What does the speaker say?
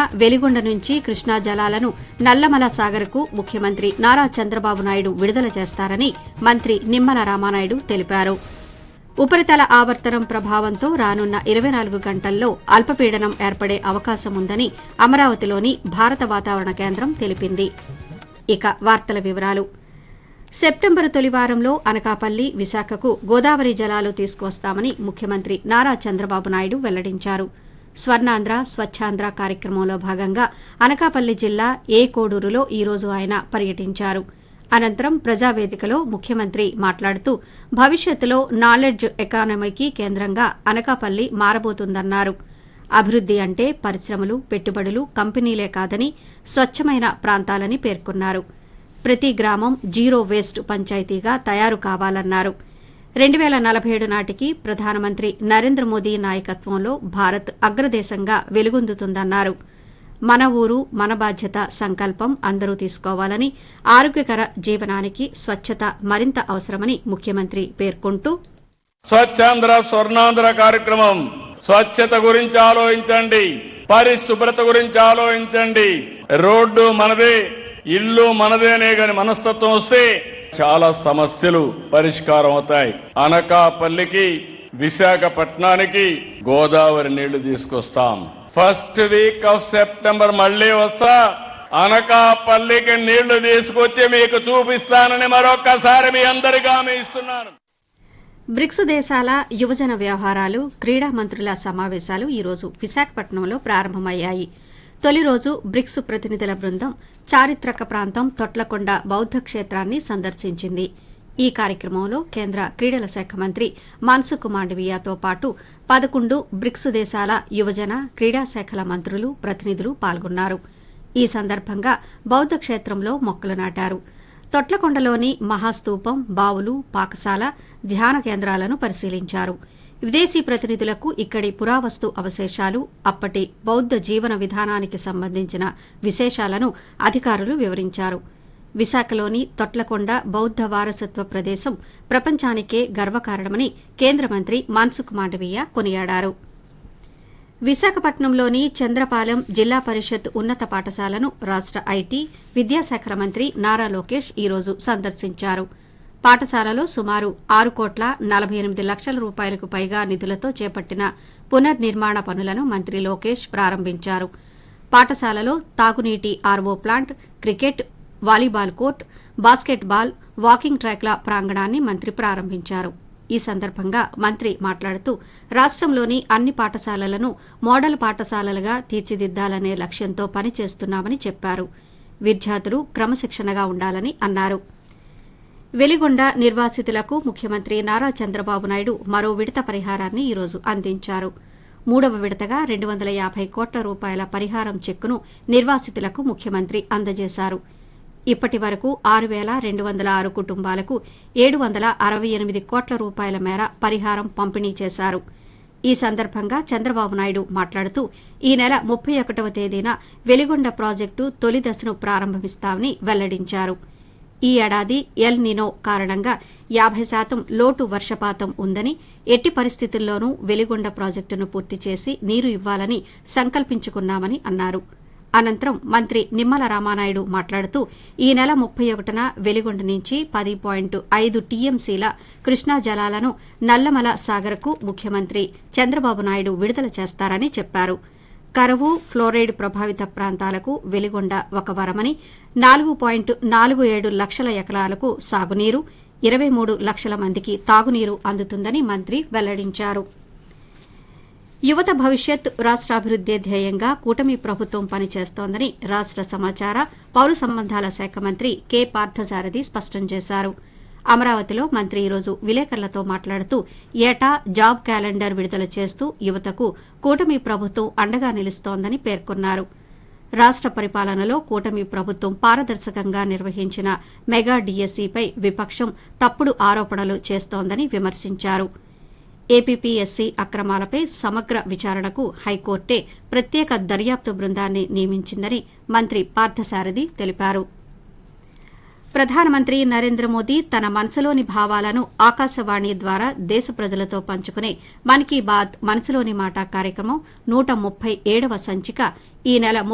వెలిగొండ నుంచి కృష్ణా జలాలను నల్లమల సాగర్కు ముఖ్యమంత్రి నారా చంద్రబాబు నాయుడు విడుదల చేస్తారని మంత్రి నిమ్మల రామానాయుడు తెలిపారు ఉపరితల ఆవర్తనం ప్రభావంతో రానున్న ఇరవై నాలుగు గంటల్లో అల్పపీడనం ఏర్పడే అవకాశం ఉందని అమరావతిలోని భారత వాతావరణ కేంద్రం తెలిపింది ఇక వార్తల వివరాలు సెప్టెంబరు తొలి వారంలో అనకాపల్లి విశాఖకు గోదావరి జలాలు తీసుకువస్తామని ముఖ్యమంత్రి నారా చంద్రబాబు నాయుడు వెల్లడించారు స్వర్ణాంధ్ర స్వచ్ఛాంధ్ర కార్యక్రమంలో భాగంగా అనకాపల్లి జిల్లా ఏ కోడూరులో ఈ రోజు ఆయన పర్యటించారు అనంతరం ప్రజావేదికలో ముఖ్యమంత్రి మాట్లాడుతూ భవిష్యత్తులో నాలెడ్జ్ ఎకానమీకి కేంద్రంగా అనకాపల్లి మారబోతుందన్నారు అభివృద్ది అంటే పరిశ్రమలు పెట్టుబడులు కంపెనీలే కాదని స్వచ్ఛమైన ప్రాంతాలని పేర్కొన్నారు ప్రతి గ్రామం జీరో వేస్ట్ పంచాయతీగా తయారు కావాలన్నారు రెండు వేల నలభై ఏడు నాటికి ప్రధానమంత్రి నరేంద్ర మోదీ నాయకత్వంలో భారత్ అగ్రదేశంగా వెలుగొందుతుందన్నారు మన ఊరు మన బాధ్యత సంకల్పం అందరూ తీసుకోవాలని ఆరోగ్యకర జీవనానికి స్వచ్ఛత మరింత అవసరమని ముఖ్యమంత్రి పేర్కొంటూ స్వచ్ఛాంధ్ర స్వర్ణాంధ్ర కార్యక్రమం స్వచ్ఛత గురించి ఆలోచించండి పరిశుభ్రత గురించి ఆలోచించండి రోడ్డు మనదే ఇల్లు మనదే అనే గాని మనస్తత్వం వస్తే చాలా సమస్యలు పరిష్కారం అవుతాయి అనకాపల్లికి విశాఖపట్నానికి గోదావరి నీళ్లు తీసుకొస్తాం ఫస్ట్ వీక్ ఆఫ్ సెప్టెంబర్ మళ్ళీ వస్తా అనకాపల్లికి నీళ్లు తీసుకొచ్చి మీకు చూపిస్తానని మరొక్కసారి మీ అందరికీ హామీ ఇస్తున్నాను బ్రిక్స్ దేశాల యువజన వ్యవహారాలు క్రీడా మంత్రుల సమావేశాలు ఈరోజు విశాఖపట్నంలో ప్రారంభమయ్యాయి తొలి రోజు బ్రిక్స్ ప్రతినిధుల బృందం చారిత్రక ప్రాంతం తొట్లకొండ బౌద్ధ క్షేత్రాన్ని సందర్శించింది ఈ కార్యక్రమంలో కేంద్ర క్రీడల శాఖ మంత్రి మన్సుఖ్ మాండవీయతో పాటు పదకొండు బ్రిక్స్ దేశాల యువజన క్రీడా శాఖల మంత్రులు ప్రతినిధులు పాల్గొన్నారు ఈ సందర్భంగా బౌద్ధ క్షేత్రంలో మొక్కలు నాటారు తొట్లకొండలోని మహాస్తూపం బావులు పాకశాల ధ్యాన కేంద్రాలను పరిశీలించారు విదేశీ ప్రతినిధులకు ఇక్కడి పురావస్తు అవశేషాలు అప్పటి బౌద్ధ జీవన విధానానికి సంబంధించిన విశేషాలను అధికారులు వివరించారు విశాఖలోని తొట్లకొండ బౌద్ధ వారసత్వ ప్రదేశం ప్రపంచానికే గర్వకారణమని కేంద్ర మంత్రి మన్సుఖ్ మాండవీయ కొనియాడారు విశాఖపట్నంలోని చంద్రపాలెం జిల్లా పరిషత్ ఉన్నత పాఠశాలను రాష్ట ఐటీ విద్యాశాఖ మంత్రి నారా లోకేష్ ఈరోజు సందర్శించారు పాఠశాలలో సుమారు ఆరు కోట్ల నలభై ఎనిమిది లక్షల రూపాయలకు పైగా నిధులతో చేపట్టిన పునర్నిర్మాణ పనులను మంత్రి లోకేష్ ప్రారంభించారు పాఠశాలలో తాగునీటి RO plant cricket volleyball court basketball walking ట్రాక్ల ప్రాంగణాన్ని మంత్రి ప్రారంభించారు ఈ సందర్భంగా మంత్రి మాట్లాడుతూ రాష్టంలోని అన్ని పాఠశాలలను మోడల్ పాఠశాలలుగా తీర్చిదిద్దాలనే లక్ష్యంతో పనిచేస్తున్నామని చెప్పారు విద్యార్థులు క్రమశిక్షణగా ఉండాలని అన్నారు వెలిగొండ నిర్వాసితులకు ముఖ్యమంత్రి నారా చంద్రబాబు నాయుడు మరో విడత పరిహారాన్ని ఈరోజు అందించారు మూడవ విడతగా రెండు వందల యాభై కోట్ల రూపాయల పరిహారం చెక్కును నిర్వాసితులకు ముఖ్యమంత్రి అందజేశారు ఇప్పటి వరకు ఆరు వేల రెండు వందల ఆరు కుటుంబాలకు ఏడు వందల అరవై ఎనిమిది కోట్ల రూపాయల మేర పరిహారం పంపిణీ చేశారు ఈ సందర్భంగా చంద్రబాబు నాయుడు మాట్లాడుతూ ఈ నెల ముప్పై ఒకటవ తేదీన వెలిగొండ ప్రాజెక్టు తొలి దశను ప్రారంభిస్తామని వెల్లడించారు ఈ ఏడాది ఎల్ నినో కారణంగా యాభై శాతం లోటు వర్షపాతం ఉందని ఎట్టి పరిస్థితుల్లోనూ వెలిగొండ ప్రాజెక్టును పూర్తి చేసి నీరు ఇవ్వాలని సంకల్పించుకున్నామని అన్నారు అనంతరం మంత్రి నిమ్మల రామానాయుడు మాట్లాడుతూ ఈ నెల ముప్పై ఒకటిన వెలిగొండ నుంచి పది పాయింట్ ఐదు టీఎంసీల కృష్ణా జలాలను నల్లమల సాగర్కు ముఖ్యమంత్రి చంద్రబాబు నాయుడు విడుదల చేస్తారని చెప్పారు కరువు ఫ్లోరైడ్ ప్రభావిత ప్రాంతాలకు వెలిగొండ ఒక వరమని నాలుగు పాయింట్ నాలుగు ఏడు లక్షల ఎకరాలకు సాగునీరు ఇరవై మూడు లక్షల మందికి తాగునీరు అందుతుందని మంత్రి వెల్లడించారు యువత భవిష్యత్ రాష్ట్రాభివృద్దే ధ్యేయంగా కూటమి ప్రభుత్వం పనిచేస్తోందని రాష్ట్ర సమాచార పౌర సంబంధాల శాఖ మంత్రి కె పార్థసారథి స్పష్టం చేశారు అమరావతిలో మంత్రి ఈరోజు విలేకరులతో మాట్లాడుతూ ఏటా జాబ్ క్యాలెండర్ విడుదల చేస్తూ యువతకు కూటమి ప్రభుత్వం అండగా నిలుస్తోందని పేర్కొన్నారు రాష్ట్ర పరిపాలనలో కూటమి ప్రభుత్వం పారదర్శకంగా నిర్వహించిన మెగా డీఎస్సీపై విపక్షం తప్పుడు ఆరోపణలు చేస్తోందని విమర్శించారు ఏపీపీఎస్సీ అక్రమాలపై సమగ్ర విచారణకు హైకోర్టే ప్రత్యేక దర్యాప్తు బృందాన్ని నియమించిందని మంత్రి పార్థసారథి తెలిపారు ప్రధానమంత్రి నరేంద్ర మోదీ తన మనసులోని భావాలను ఆకాశవాణి ద్వారా దేశ ప్రజలతో పంచుకునే మన్ కీ బాత్ మనసులోని మాట కార్యక్రమం నూట ముప్పై ఏడవ సంచిక ఈ నెల